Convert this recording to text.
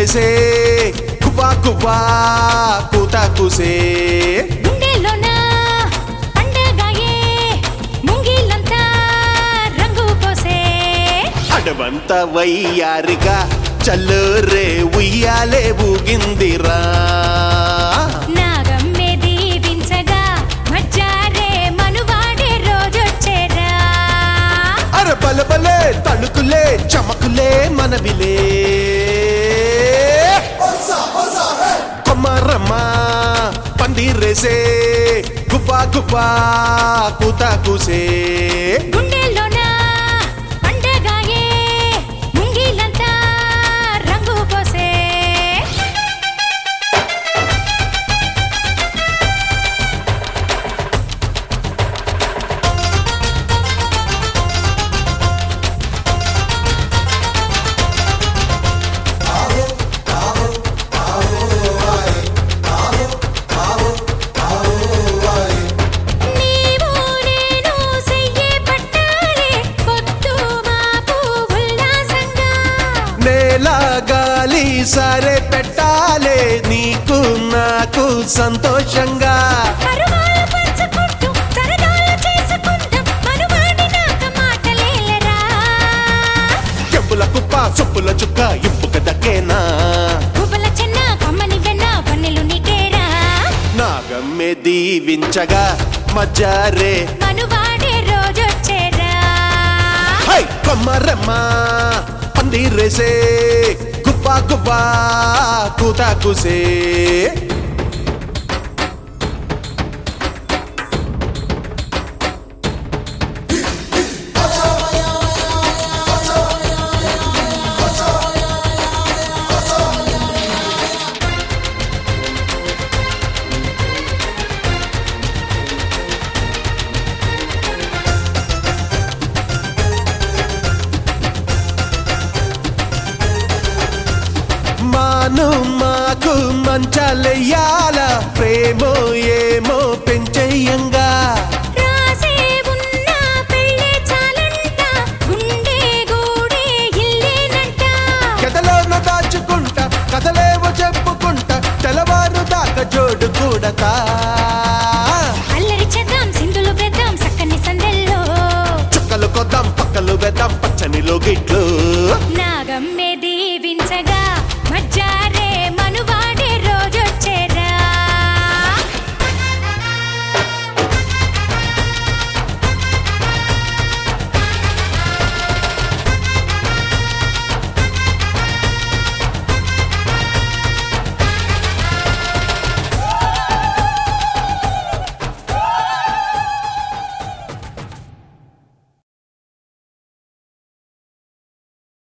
రెసే కువా కువా కూత కుసే గుండెలోన పండగాయే ముంగిలంతా రంగు పోసే అడవంత వయ్యారిగా చల్లరే ఉయ్యాలే ఊగిందిరా నాగమ్మే దీవించగా మజ్జారే మనువాడే రోజొచ్చేరా అర బలబలే తళుకులే చమకులే మనవిలే కొమ్మరమ్మ పందిరేసే గువ్వా గువ్వా కూత కూసే గుండెలోన పండగాయే ముంగిలంతా రంగు పోసే నీవు నేను చెయ్యే పట్టాలే పొద్దు మాపు ఉల్లాసంగా నేల గాలి సరే పెట్టాలే నీకు నాకు సంతోషంగా పరువాలు పంచుకుంటూ సరదాలు చేసుకుందాం మనువాడినాక మాటలేలరా చెప్పుల కుప్ప సొప్పుల చుక్క ఇంపుక దక్కేనా గుబల చెన్న కమ్మని వెన్న పన్నెలు నీకేరా నాగమ్మె దీవించగా మజ్జారే మనువాడే రోజొచ్చేరా హై కొమ్మరమ్మ పందిరేసే గువ్వా గువ్వా కూత కూసే మాను మాకు మంచాలెయ్యాల ప్రేమో ఏమో పెంచాలెయ్యాల